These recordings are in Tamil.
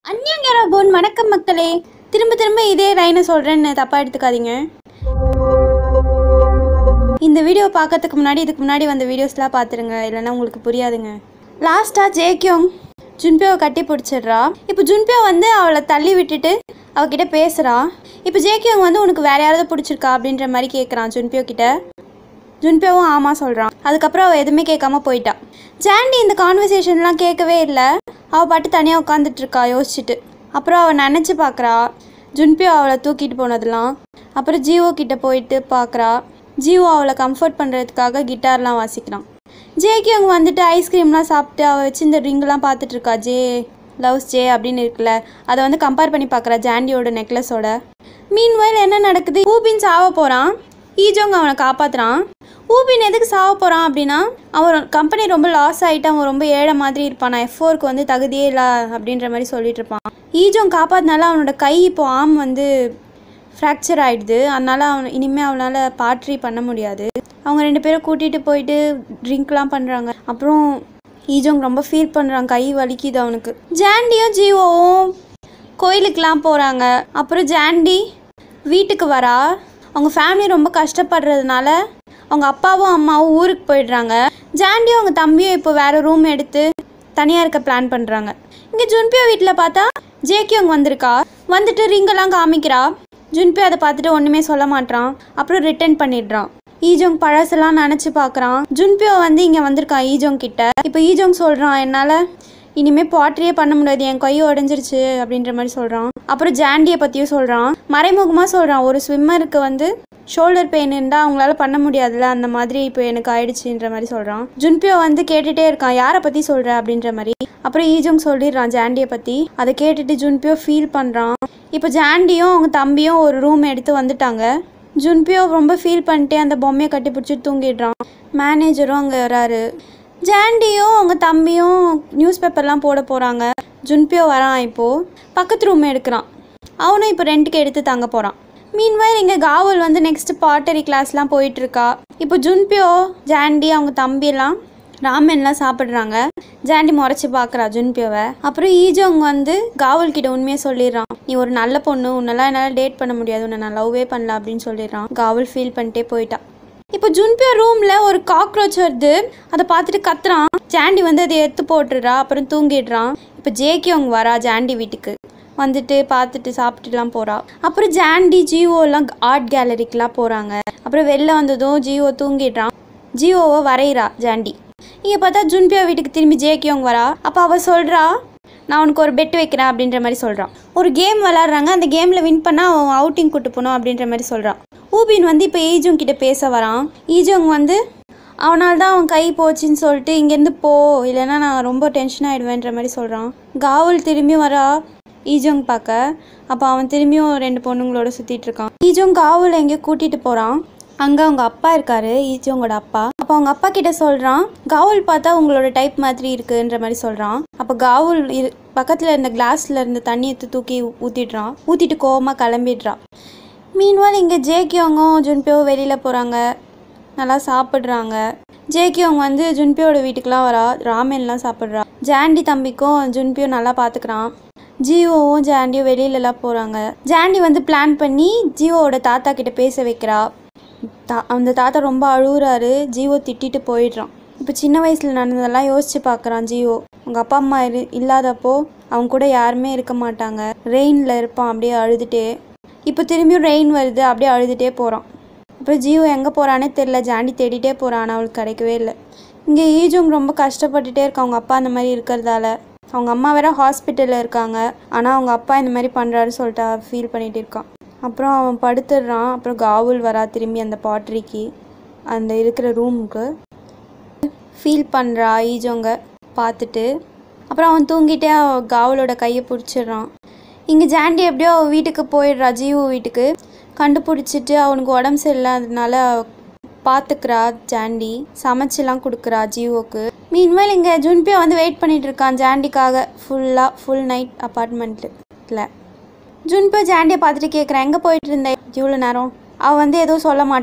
அந்நியங்கரா போன் வணக்கம் மக்களே திரும்ப திரும்ப இதே லைனை சொல்கிறேன்னு தப்பாக எடுத்துக்காதீங்க இந்த வீடியோ பார்க்கறதுக்கு முன்னாடி இதுக்கு முன்னாடி வந்த வீடியோஸ்லாம் பார்த்துருங்க இல்லைன்னா உங்களுக்கு புரியாதுங்க லாஸ்ட்டாக ஜேக்கியோங் ஜுன்பியோவை கட்டி பிடிச்சிடுறா இப்போ ஜுன்பியோ வந்து அவளை தள்ளி விட்டுட்டு அவகிட்ட பேசுகிறா இப்போ ஜேக்கியோங் வந்து உனக்கு வேற யாராவது பிடிச்சிருக்கா அப்படின்ற மாதிரி கேட்குறான் ஜுன்பியோ கிட்ட ஜுன்பியோவும் ஆமாம் சொல்கிறான் அதுக்கப்புறம் அவள் எதுவுமே கேட்காம போயிட்டா ஜாண்டி இந்த கான்வர்சேஷன்லாம் கேட்கவே இல்லை அவள் பாட்டு தனியாக உட்காந்துட்டு இருக்கா யோசிச்சுட்டு அப்புறம் அவள் நினச்சி பார்க்குறா ஜுன்பியோ அவளை தூக்கிட்டு போனதெல்லாம் அப்புறம் ஜீவோ கிட்ட போயிட்டு பார்க்குறா ஜீவோ அவளை கம்ஃபர்ட் பண்ணுறதுக்காக கிட்டார்லாம் வாசிக்கிறான் ஜேக்கு அவங்க வந்துட்டு ஐஸ்கிரீம்லாம் சாப்பிட்டு அவள் வச்சு இந்த ரிங்கெலாம் பார்த்துட்டு இருக்கா ஜே லவ்ஸ் ஜே அப்படின்னு இருக்குல்ல அதை வந்து கம்பேர் பண்ணி பார்க்குறா ஜாண்டியோட நெக்லஸோட மீன்வயல் என்ன நடக்குது ஊபின் சாவ போகிறான் ஈஜோங்க அவனை காப்பாத்துறான் ஊபின் எதுக்கு சாவ போகிறான் அப்படின்னா அவன் கம்பெனி ரொம்ப லாஸ் ஆகிட்டு அவன் ரொம்ப ஏழை மாதிரி இருப்பான் நான் எஃப்ஓருக்கு வந்து தகுதியே இல்லை அப்படின்ற மாதிரி சொல்லிட்டு இருப்பான் ஈஜோங் காப்பாத்தினால அவனோட கை இப்போ ஆம் வந்து ஃப்ராக்சர் ஆயிடுது அதனால அவன் இனிமேல் அவனால் பாட்ரி பண்ண முடியாது அவங்க ரெண்டு பேரும் கூட்டிகிட்டு போயிட்டு ட்ரிங்க்லாம் பண்ணுறாங்க அப்புறம் ஈஜோங் ரொம்ப ஃபீல் பண்ணுறான் கை வலிக்குது அவனுக்கு ஜாண்டியும் ஜீவோவும் கோயிலுக்கெலாம் போகிறாங்க அப்புறம் ஜாண்டி வீட்டுக்கு வரா அவங்க ஃபேமிலி ரொம்ப கஷ்டப்படுறதுனால அவங்க அப்பாவும் அம்மாவும் ஊருக்கு போயிடுறாங்க ஜாண்டியும் அவங்க தம்பியும் இப்போ வேற ரூம் எடுத்து தனியாக இருக்க பிளான் பண்ணுறாங்க இங்கே ஜுன்பியோ வீட்டில் பார்த்தா ஜேக்கியோங் வந்திருக்கா வந்துட்டு ரிங்கெல்லாம் காமிக்கிறா ஜுன்பியோ அதை பார்த்துட்டு ஒன்றுமே சொல்ல மாட்றான் அப்புறம் ரிட்டர்ன் பண்ணிடுறான் ஈஜோங் பழசெல்லாம் நினச்சி பார்க்குறான் ஜுன்பியோ வந்து இங்கே வந்திருக்கான் ஈஜோங் கிட்ட இப்போ ஈஜோங் சொல்கிறான் என்னால் இனிமே பாட்ரியே பண்ண முடியாது என் கை உடஞ்சிருச்சு அப்படின்ற மாதிரி சொல்கிறான் அப்புறம் ஜாண்டியை பற்றியும் சொல்கிறான் மறைமுகமாக சொல்கிறான் ஒரு ஸ்விம்மருக்கு வந்து ஷோல்டர் பெயின் இருந்தால் அவங்களால பண்ண முடியாதுல்ல அந்த மாதிரி இப்போ எனக்கு ஆயிடுச்சுன்ற மாதிரி சொல்கிறான் ஜுன்பியோ வந்து கேட்டுகிட்டே இருக்கான் யாரை பற்றி சொல்கிற அப்படின்ற மாதிரி அப்புறம் ஈஜோங் சொல்லிடுறான் ஜாண்டியை பற்றி அதை கேட்டுட்டு ஜுன்பியோ ஃபீல் பண்ணுறான் இப்போ ஜாண்டியும் அவங்க தம்பியும் ஒரு ரூம் எடுத்து வந்துட்டாங்க ஜுன்பியோ ரொம்ப ஃபீல் பண்ணிட்டு அந்த பொம்மையை கட்டி பிடிச்சிட்டு தூங்கிடுறான் மேனேஜரும் அங்கே வராரு ஜாண்டியும் அவங்க தம்பியும் நியூஸ் பேப்பர்லாம் போட போகிறாங்க ஜுன்பியோ வரான் இப்போது பக்கத்து ரூம் எடுக்கிறான் அவனும் இப்போ ரெண்ட்டுக்கு எடுத்து தங்க போகிறான் மீன்வயல் இங்கே காவல் வந்து நெக்ஸ்ட் பாட்டரி கிளாஸ்லாம் போயிட்டுருக்கா இப்போ ஜுன்பியோ ஜாண்டி அவங்க தம்பியெல்லாம் ராமென்லாம் சாப்பிட்றாங்க ஜாண்டி முறைச்சி பார்க்குறா ஜுன்பியோவை அப்புறம் ஈஜோங் வந்து காவல் கிட்ட உண்மையை சொல்லிடுறான் நீ ஒரு நல்ல பொண்ணு உன்னெல்லாம் என்னால் டேட் பண்ண முடியாது உன்னை நான் லவ்வே பண்ணல அப்படின்னு சொல்லிடுறான் காவல் ஃபீல் பண்ணிட்டே போயிட்டா இப்போ ஜுன்பியோ ரூமில் ஒரு காக்ரோச் வருது அதை பார்த்துட்டு கத்துறான் ஜாண்டி வந்து அதை எடுத்து போட்டுடுறா அப்புறம் தூங்கிடுறான் இப்போ ஜேக்கியோங் வரா ஜாண்டி வீட்டுக்கு வந்துட்டு பார்த்துட்டு சாப்பிட்டுலாம் போகிறா அப்புறம் ஜாண்டி ஜியோலாம் ஆர்ட் கேலரிக்கெலாம் போகிறாங்க அப்புறம் வெளில வந்ததும் ஜியோ தூங்கிடுறான் ஜியோவை வரைகிறா ஜாண்டி இங்கே பார்த்தா ஜுன்பியா வீட்டுக்கு திரும்பி ஜேக்கியோங் வரா அப்போ அவள் சொல்கிறா நான் உனக்கு ஒரு பெட் வைக்கிறேன் அப்படின்ற மாதிரி சொல்கிறான் ஒரு கேம் விளாட்றாங்க அந்த கேமில் வின் பண்ணால் அவன் அவுட்டிங் கூட்டு போகணும் அப்படின்ற மாதிரி சொல்கிறான் ஊபின் வந்து இப்போ ஈஜோங் கிட்ட பேச வரான் ஈஜோங் வந்து அவனால் தான் அவன் கை போச்சுன்னு சொல்லிட்டு இங்கேருந்து போ இல்லைன்னா நான் ரொம்ப டென்ஷன் ஆகிடுவேன்ற மாதிரி சொல்கிறான் காவல் திரும்பி வரா ஈஜோங் பார்க்க அப்போ அவன் திரும்பியும் ரெண்டு பொண்ணுங்களோட சுற்றிட்டு இருக்கான் ஈஜோங் காவல் எங்கேயோ கூட்டிகிட்டு போகிறான் அங்கே அவங்க அப்பா இருக்காரு ஈஜோங்கோட அப்பா அப்போ அவங்க அப்பா கிட்ட சொல்கிறான் காவல் பார்த்தா உங்களோட டைப் மாதிரி இருக்குன்ற மாதிரி சொல்கிறான் அப்போ காவல் இரு பக்கத்தில் இருந்த கிளாஸில் இருந்த தண்ணி எடுத்து தூக்கி ஊற்றிடுறான் ஊற்றிட்டு கோவமாக கிளம்பிடுறான் மீன்வால் இங்கே ஜேக்கியோங்கும் ஜுன்பியோவும் வெளியில் போகிறாங்க நல்லா சாப்பிட்றாங்க ஜேக்கியோங் வந்து ஜுன்பியோட வீட்டுக்கெலாம் வரா ராமென்லாம் சாப்பிட்றா ஜாண்டி தம்பிக்கும் ஜுன்பியோ நல்லா பார்த்துக்கிறான் ஜியோவும் ஜாண்டியும் வெளியிலலாம் போகிறாங்க ஜாண்டி வந்து பிளான் பண்ணி ஜியோவோட தாத்தா கிட்ட பேச வைக்கிறா தா அந்த தாத்தா ரொம்ப அழுகுறாரு ஜியோ திட்டிட்டு போயிடுறான் இப்போ சின்ன வயசில் நடந்ததெல்லாம் யோசிச்சு பார்க்குறான் ஜியோ அவங்க அப்பா அம்மா இரு இல்லாதப்போ அவங்க கூட யாருமே இருக்க மாட்டாங்க ரெயினில் இருப்பான் அப்படியே அழுதுட்டே இப்போ திரும்பியும் ரெயின் வருது அப்படியே அழுதுகிட்டே போகிறான் இப்போ ஜியோ எங்கே போகிறானே தெரில ஜாண்டி தேடிட்டே போகிறான் ஆனால் அவளுக்கு கிடைக்கவே இல்லை இங்கே ஈஜோங் ரொம்ப கஷ்டப்பட்டுட்டே இருக்கா அவங்க அப்பா அந்த மாதிரி இருக்கிறதால அவங்க அம்மா வேற ஹாஸ்பிட்டலில் இருக்காங்க ஆனால் அவங்க அப்பா இந்த மாதிரி பண்ணுறாரு சொல்லிட்டு ஃபீல் பண்ணிகிட்டு இருக்கான் அப்புறம் அவன் படுத்துடுறான் அப்புறம் காவல் வரா திரும்பி அந்த பாட்ரிக்கு அந்த இருக்கிற ரூமுக்கு ஃபீல் பண்ணுறா ஈஜோங்க பார்த்துட்டு அப்புறம் அவன் தூங்கிட்டே அவ காவலோட கையை பிடிச்சிடுறான் இங்கே ஜாண்டி எப்படியோ அவ வீட்டுக்கு போயிடுறா ஜீவு வீட்டுக்கு கண்டுபிடிச்சிட்டு அவனுக்கு உடம்பு சரியில்லாததுனால பார்த்துக்கிறா ஜாண்டி சமைச்சிலாம் கொடுக்குறா ஜீவோக்கு மீன்மேல் இங்கே ஜுன்பியா வந்து வெயிட் பண்ணிட்டு இருக்கான் ஜாண்டிக்காக ஃபுல்லாக ஃபுல் நைட் அப்பார்ட்மெண்ட்டில் ஜுன்பியா ஜாண்டியை பார்த்துட்டு கேட்குறான் எங்கே போயிட்டு இருந்த இவ்வளோ நேரம் அவள் வந்து எதுவும் சொல்ல மாட்றா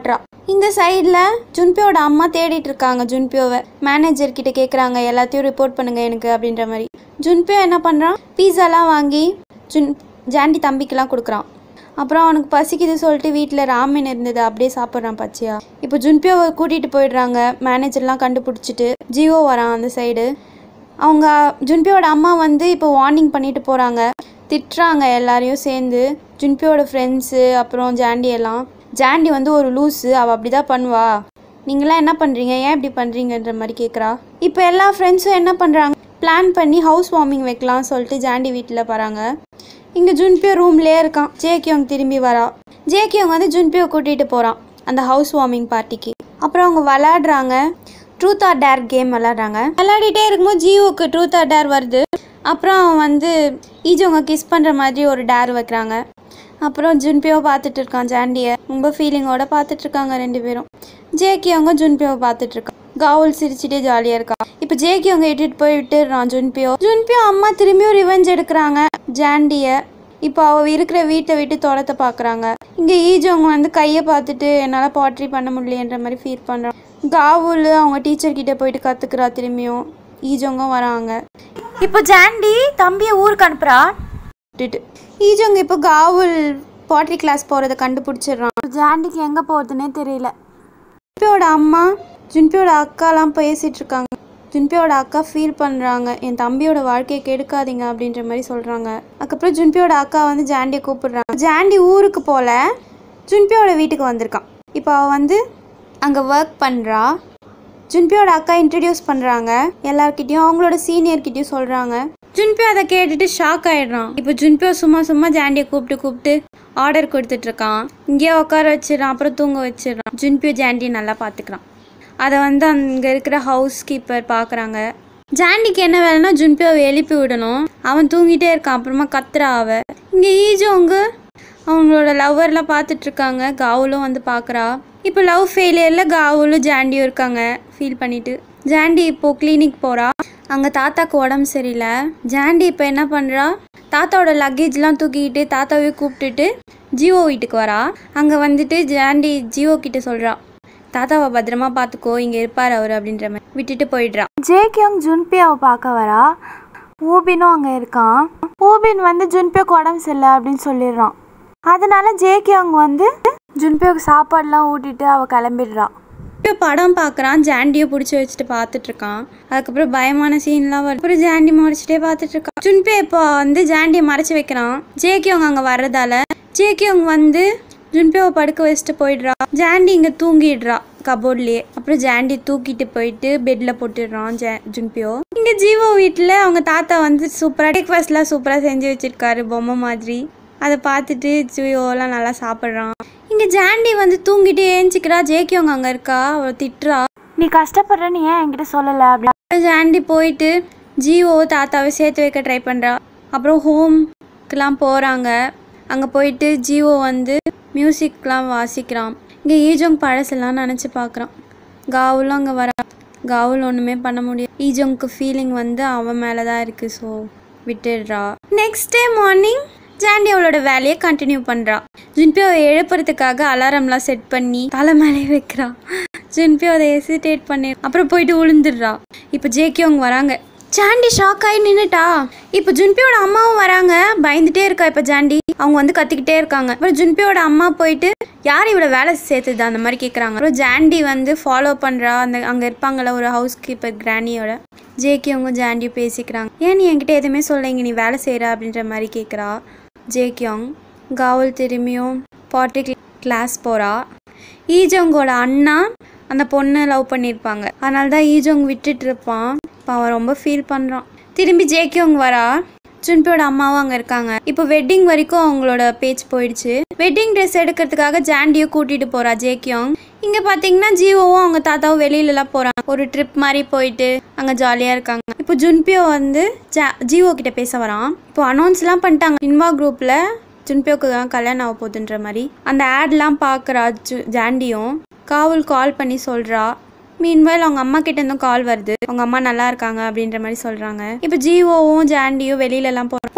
இந்த சைடில் ஜுன்பியோட அம்மா தேடிட்டு இருக்காங்க ஜுன்பியோவை மேனேஜர் கிட்ட கேட்குறாங்க எல்லாத்தையும் ரிப்போர்ட் பண்ணுங்க எனக்கு அப்படின்ற மாதிரி ஜுன்பியோ என்ன பண்ணுறான் பீஸாலாம் வாங்கி ஜுன் ஜாண்டி தம்பிக்கெலாம் கொடுக்குறான் அப்புறம் அவனுக்கு பசிக்குது சொல்லிட்டு வீட்டில் ராமன் இருந்தது அப்படியே சாப்பிட்றான் பச்சையா இப்போ ஜுன்பியோவை கூட்டிகிட்டு போயிடுறாங்க மேனேஜர்லாம் கண்டுபிடிச்சிட்டு ஜியோ வரான் அந்த சைடு அவங்க ஜுன்பியோட அம்மா வந்து இப்போ வார்னிங் பண்ணிட்டு போகிறாங்க திட்டுறாங்க எல்லாரையும் சேர்ந்து ஜுன்பியோட ஃப்ரெண்ட்ஸு அப்புறம் ஜாண்டி எல்லாம் ஜாண்டி வந்து ஒரு லூஸு அவள் அப்படி தான் பண்ணுவா நீங்களாம் என்ன பண்ணுறீங்க ஏன் இப்படி பண்ணுறீங்கன்ற மாதிரி கேட்குறா இப்போ எல்லா ஃப்ரெண்ட்ஸும் என்ன பண்ணுறாங்க பிளான் பண்ணி ஹவுஸ் வார்மிங் வைக்கலாம் சொல்லிட்டு ஜாண்டி வீட்டில் போகிறாங்க இங்கே ஜுன்பியோ ரூம்லேயே இருக்கான் ஜேகியோங் திரும்பி வரா ஜேகியோங் வந்து ஜுன்பியோ கூட்டிகிட்டு போகிறான் அந்த ஹவுஸ் வார்மிங் பார்ட்டிக்கு அப்புறம் அவங்க விளாடுறாங்க ட்ரூத் ஆர் டேர் கேம் விளாடுறாங்க விளையாடிட்டே இருக்கும்போது ஜியோவுக்கு ட்ரூத் ஆர் டேர் வருது அப்புறம் அவன் வந்து ஈஜோங்க கிஸ் பண்ணுற மாதிரி ஒரு டேர் வைக்கிறாங்க அப்புறம் ஜுன்பியோவை பார்த்துட்டு இருக்கான் ஜாண்டியை ரொம்ப ஃபீலிங்கோட பார்த்துட்டு இருக்காங்க ரெண்டு பேரும் ஜேகி அவங்க ஜுன்பியோவை பார்த்துட்டு இருக்கான் காவுல் சிரிச்சிட்டே ஜாலியாக இருக்கா இப்போ ஜேகி அவங்க இட்டுட்டு போய் விட்டுடுறான் ஜுன்பியோ ஜுன்பியோ அம்மா திரும்பியும் ரிவெஞ்ச் எடுக்கிறாங்க ஜாண்டியை இப்போ அவள் இருக்கிற வீட்டை விட்டு துரத்த பார்க்குறாங்க இங்கே ஈஜோங்க வந்து கையை பார்த்துட்டு என்னால் பாட்ரி பண்ண முடியலன்ற மாதிரி ஃபீல் பண்ணுறான் காவுல் அவங்க டீச்சர் கிட்ட போயிட்டு கற்றுக்குறா திரும்பியும் ஈஜோங்க வராங்க இப்போ ஜாண்டி தம்பியை ஊருக்கு அனுப்புறா விட்டுட்டு ஈஜோங்க இப்போ காவுல் பாட்ரி கிளாஸ் போகிறத கண்டுபிடிச்சிடுறான் ஜாண்டிக்கு எங்கே போகிறதுனே தெரியல ஜுன்பியோட அம்மா ஜுன்பியோட அக்காலாம் பேசிட்டு இருக்காங்க ஜுன்பியோட அக்கா ஃபீல் பண்ணுறாங்க என் தம்பியோட வாழ்க்கையை கெடுக்காதீங்க அப்படின்ற மாதிரி சொல்கிறாங்க அதுக்கப்புறம் ஜுன்பியோட அக்கா வந்து ஜாண்டியை கூப்பிடுறாங்க ஜாண்டி ஊருக்கு போல ஜுன்பியோட வீட்டுக்கு வந்திருக்கான் இப்போ அவள் வந்து அங்கே ஒர்க் பண்ணுறா ஜுன்பியோட அக்கா இன்ட்ரடியூஸ் பண்ணுறாங்க எல்லார்கிட்டயும் அவங்களோட சீனியர்கிட்டயும் சொல்கிறாங்க ஜுன்பியோ அதை கேட்டுட்டு ஷாக் ஆயிடுறான் இப்போ ஜுன்பியோ சும்மா சும்மா ஜாண்டியை கூப்பிட்டு கூப்பிட்டு ஆர்டர் கொடுத்துட்டு இருக்கான் இங்கேயே உட்கார வச்சிடறான் அப்புறம் தூங்க வச்சிடறான் ஜுன்பியோ ஜாண்டியை நல்லா பார்த்துக்கிறான் அதை வந்து அங்கே இருக்கிற ஹவுஸ் கீப்பர் பார்க்குறாங்க ஜாண்டிக்கு என்ன வேலைன்னா ஜுன்பியோவை எழுப்பி விடணும் அவன் தூங்கிட்டே இருக்கான் அப்புறமா கத்துறா அவ இங்கே ஈஜோங்க அவங்களோட லவ்வர்லாம் பார்த்துட்டு இருக்காங்க காவுலும் வந்து பார்க்குறா இப்போ லவ் ஃபெயிலியரில் காவுலும் ஜாண்டியும் இருக்காங்க ஃபீல் பண்ணிட்டு ஜாண்டி இப்போ கிளினிக் போகிறா அங்கே தாத்தாக்கு உடம்பு சரியில்லை ஜாண்டி இப்போ என்ன பண்ணுறா தாத்தாவோட லக்கேஜ்லாம் தூக்கிக்கிட்டு தாத்தாவே கூப்பிட்டுட்டு ஜியோ வீட்டுக்கு வரா அங்கே வந்துட்டு ஜாண்டி ஜியோ கிட்ட சொல்கிறா தாத்தாவை பத்திரமா பார்த்துக்கோ இங்கே இருப்பார் அவர் அப்படின்ற மாதிரி விட்டுட்டு போயிடுறா ஜேகியோங் ஜுன்பியாவை பார்க்க வரா ஊபினும் அங்கே இருக்கான் ஊபின் வந்து ஜுன்பியோக்கு உடம்பு சரியில்லை அப்படின்னு சொல்லிடுறான் அதனால ஜேகியோங் வந்து ஜுன்பியோக்கு சாப்பாடுலாம் ஊட்டிட்டு அவள் கிளம்பிடுறா இப்போ படம் பார்க்குறான் ஜாண்டியை பிடிச்சி வச்சுட்டு பார்த்துட்டு இருக்கான் அதுக்கப்புறம் பயமான சீன்லாம் வருது அப்புறம் ஜாண்டி மறைச்சிட்டே பார்த்துட்டு இருக்கான் ஜுன்பே இப்போ வந்து ஜாண்டியை மறைச்சு வைக்கிறான் ஜேகியோங்க அங்கே வர்றதால ஜேகியோங் வந்து ஜுன்பேவை படுக்க வச்சுட்டு போயிடுறா ஜாண்டி இங்கே தூங்கிடுறா கபோர்ட்லேயே அப்புறம் ஜாண்டி தூக்கிட்டு போயிட்டு பெட்டில் போட்டுடுறான் ஜே ஜுன்பியோ இங்கே ஜீவோ வீட்டில் அவங்க தாத்தா வந்து சூப்பராக பிரேக்ஃபாஸ்ட்லாம் சூப்பராக செஞ்சு வச்சிருக்காரு பொம்மை மாதிரி அதை பார்த்துட்டு ஜியோலாம் நல்லா சாப்பிட்றான் இங்கே ஜாண்டி வந்து தூங்கிட்டு ஏஞ்சிக்கிறா ஜேக்கியோங்க அங்கே இருக்கா அவள் திட்டுறா நீ கஷ்டப்படுறன்னு ஏன் என்கிட்ட சொல்லலை அப்படி அப்புறம் ஜாண்டி போயிட்டு ஜியோ தாத்தாவை சேர்த்து வைக்க ட்ரை பண்ணுறா அப்புறம் ஹோம்க்கெலாம் போகிறாங்க அங்கே போயிட்டு ஜியோ வந்து மியூசிக்லாம் வாசிக்கிறான் இங்கே ஈஜோங் பழசெல்லாம் நினச்சி பார்க்குறான் காவுலும் அங்கே வரா காவுல் ஒன்றுமே பண்ண முடியாது ஈஜோங்க்கு ஃபீலிங் வந்து அவன் மேலே தான் இருக்குது ஸோ விட்டுடுறா நெக்ஸ்ட் டே மார்னிங் ஜாண்டி அவளோட வேலையை கண்டினியூ பண்ணுறா ஜுன்பியோவை எழுப்புறதுக்காக அலாரம்லாம் செட் பண்ணி தலை மேலே வைக்கிறா ஜுன்பியோ அதை ஹெசிடேட் பண்ணி அப்புறம் போயிட்டு விழுந்துடுறா இப்போ ஜேக்கியோங்க வராங்க ஜாண்டி ஷாக் ஆகி நின்னுட்டா இப்போ ஜுன்பியோட அம்மாவும் வராங்க பயந்துட்டே இருக்கா இப்போ ஜாண்டி அவங்க வந்து கத்திக்கிட்டே இருக்காங்க அப்புறம் ஜுன்பியோட அம்மா போயிட்டு யார் இவ்வளோ வேலை சேர்த்துது அந்த மாதிரி கேட்குறாங்க அப்புறம் ஜாண்டி வந்து ஃபாலோ பண்ணுறா அந்த அங்கே இருப்பாங்கள ஒரு ஹவுஸ் கீப்பர் கிராணியோட ஜேகே அவங்க ஜாண்டியும் பேசிக்கிறாங்க ஏன் நீ என்கிட்ட எதுவுமே சொல்லைங்க நீ வேலை செய்கிற அப்படின்ற மாதிரி கேட்குறா ஜேக்கியோங் காவல் திரும்பியும் பாட்டி கிளாஸ் போகிறா ஈஜோங்கோட அண்ணா அந்த பொண்ணை லவ் பண்ணியிருப்பாங்க அதனால தான் ஈஜோங் விட்டுட்டு இருப்பான் இப்போ அவன் ரொம்ப ஃபீல் பண்ணுறான் திரும்பி ஜேக்கியோங் வரா ஜுன்பியோட அம்மாவும் அங்கே இருக்காங்க இப்போ வெட்டிங் வரைக்கும் அவங்களோட பேச்சு போயிடுச்சு வெட்டிங் ட்ரெஸ் எடுக்கிறதுக்காக ஜாண்டியும் கூட்டிகிட்டு போகிறா ஜேக்கியோங் இங்கே பார்த்தீங்கன்னா ஜீவோவும் அவங்க தாத்தாவும் வெளியிலலாம் போகிறாங்க ஒரு ட்ரிப் மாதிரி போயிட்டு அங்கே ஜாலியாக இருக்காங்க இப்போ ஜுன்பியோ வந்து ஜா ஜீவோ கிட்ட பேச வரான் இப்போ அனௌன்ஸ்லாம் பண்ணிட்டாங்க இன்வா குரூப்பில் ஜுன்பியோக்கு தான் கல்யாணம் ஆக போகுதுன்ற மாதிரி அந்த ஆட்லாம் பார்க்குறா ஜு ஜாண்டியும் காவல் கால் பண்ணி சொல்கிறா மீன்வைல் அவங்க அம்மா கிட்ட இருந்தும் கால் வருது அவங்க அம்மா நல்லா இருக்காங்க அப்படின்ற மாதிரி சொல்றாங்க இப்போ ஜீவோவும் ஜாண்டியும் வெளியில எல்லாம் போறோம்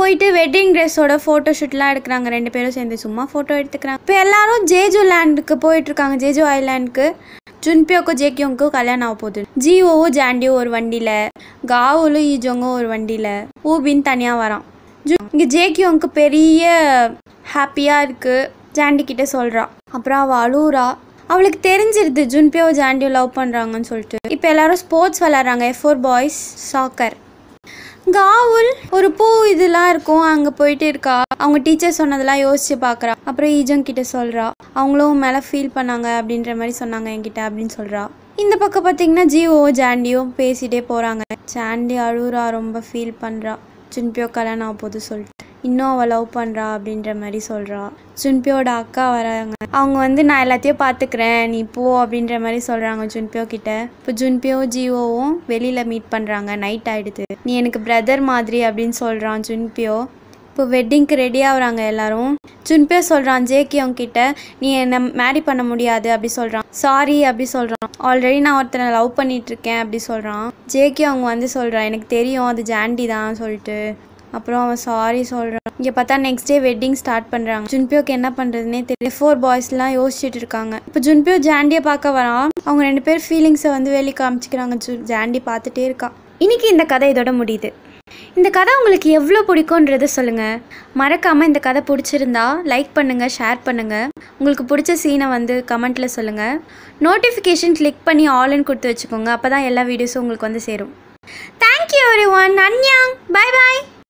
போயிட்டு வெட்டிங் ட்ரெஸ்ஸோட ஃபோட்டோ ஷூட்லாம் எடுக்கிறாங்க ரெண்டு பேரும் சேர்ந்து சும்மா ஃபோட்டோ எடுத்துக்கிறாங்க இப்போ எல்லாரும் ஜேஜு லேண்டுக்கு போயிட்டுருக்காங்க ஜேஜு ஐலாண்டுக்கு ஜுன்பியோக்கும் ஜேக்கியோங்க்கும் கல்யாணம் ஆக போகுது ஜிஓவும் ஜாண்டியும் ஒரு வண்டியில் காவுலும் ஈஜோங்கும் ஒரு வண்டியில் ஊபின் தனியாக வரான் ஜு இங்கே ஜேக்கியோங்க்கு பெரிய ஹாப்பியாக இருக்குது ஜாண்டி கிட்ட சொல்கிறா அப்புறம் அவள் அழுவுறா அவளுக்கு தெரிஞ்சிருது ஜுன்பியோ ஜாண்டியோ லவ் பண்ணுறாங்கன்னு சொல்லிட்டு இப்போ எல்லாரும் ஸ்போர்ட்ஸ் விளாட்றாங்க எஃப் ஃபோர் பாய்ஸ் சாக்கர் காவுல் ஒரு பூ இதெல்லாம் இருக்கும் அங்கே போயிட்டு இருக்கா அவங்க டீச்சர் சொன்னதெல்லாம் யோசிச்சு பார்க்குறா அப்புறம் ஈஜங் கிட்ட சொல்கிறா அவங்களும் மேலே ஃபீல் பண்ணாங்க அப்படின்ற மாதிரி சொன்னாங்க என்கிட்ட அப்படின்னு சொல்கிறா இந்த பக்கம் பார்த்தீங்கன்னா ஜிஓ ஜாண்டியும் பேசிட்டே போகிறாங்க ஜாண்டி அழுகுறா ரொம்ப ஃபீல் பண்ணுறா ஜுன்பியோ கல்யாணம் ஆக போகுது சொல்லிட்டு இன்னும் அவள் லவ் பண்ணுறா அப்படின்ற மாதிரி சொல்கிறா ஜுன்பியோட அக்கா வராங்க அவங்க வந்து நான் எல்லாத்தையும் பார்த்துக்கிறேன் நீ போ அப்படின்ற மாதிரி சொல்கிறாங்க ஜுன்பியோ கிட்ட இப்போ ஜுன்பியோ ஜியோவும் வெளியில் மீட் பண்ணுறாங்க நைட் ஆகிடுது நீ எனக்கு பிரதர் மாதிரி அப்படின்னு சொல்கிறான் ஜுன்பியோ இப்போ வெட்டிங்க்கு ரெடி ஆகுறாங்க எல்லாரும் ஜுன்பியோ சொல்கிறான் ஜேகி அவங்க கிட்ட நீ என்னை மேரி பண்ண முடியாது அப்படி சொல்கிறான் சாரி அப்படி சொல்கிறான் ஆல்ரெடி நான் ஒருத்தனை லவ் பண்ணிட்டு இருக்கேன் அப்படி சொல்கிறான் ஜேகி அவங்க வந்து சொல்கிறான் எனக்கு தெரியும் அது ஜாண்டி தான் சொல்லிட்டு அப்புறம் அவன் சாரி சொல்கிறான் இங்கே பார்த்தா நெக்ஸ்ட் டே வெட்டிங் ஸ்டார்ட் பண்ணுறாங்க ஜுன்பியோக்கு என்ன பண்ணுறதுனே தெரியல ஃபோர் பாய்ஸ்லாம் யோசிச்சுட்டு இருக்காங்க இப்போ ஜுன்பியோ ஜாண்டியை பார்க்க வரான் அவங்க ரெண்டு பேர் ஃபீலிங்ஸை வந்து வெளியே காமிச்சிக்கிறாங்க ஜு ஜாண்டி பார்த்துட்டே இருக்கா இன்னைக்கு இந்த கதை இதோட முடியுது இந்த கதை உங்களுக்கு எவ்வளோ பிடிக்குன்றத சொல்லுங்கள் மறக்காமல் இந்த கதை பிடிச்சிருந்தா லைக் பண்ணுங்கள் ஷேர் பண்ணுங்கள் உங்களுக்கு பிடிச்ச சீனை வந்து கமெண்ட்டில் சொல்லுங்கள் நோட்டிஃபிகேஷன் கிளிக் பண்ணி ஆல்னு கொடுத்து வச்சுக்கோங்க அப்போ தான் எல்லா வீடியோஸும் உங்களுக்கு வந்து சேரும் தேங்க்யூ எவ்ரி ஒன் அன்யாங் பை பாய்